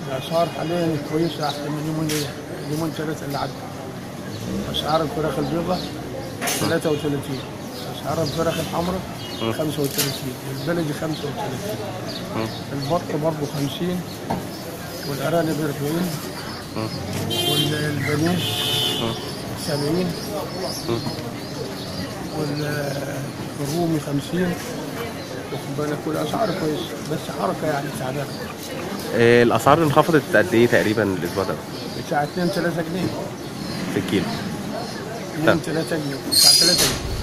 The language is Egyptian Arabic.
الاسعار حاليا كويسه احسن من يومين يومين ثلاثه اللي عدوا اسعار الفراخ البيضاء 33 اسعار الفراخ الحمراء 35 البلدي 35 البط برضه 50 والارانب 40 والبنات 70 والرومي 50 واخد بالك والاسعار كويسه بس حركه يعني تعبانه آه، الاسعار انخفضت قد ايه تقريبا الاسبوع ده بتاع 2 3 جنيه في الكيلو 2 3 جنيه بتاع 3 جنيه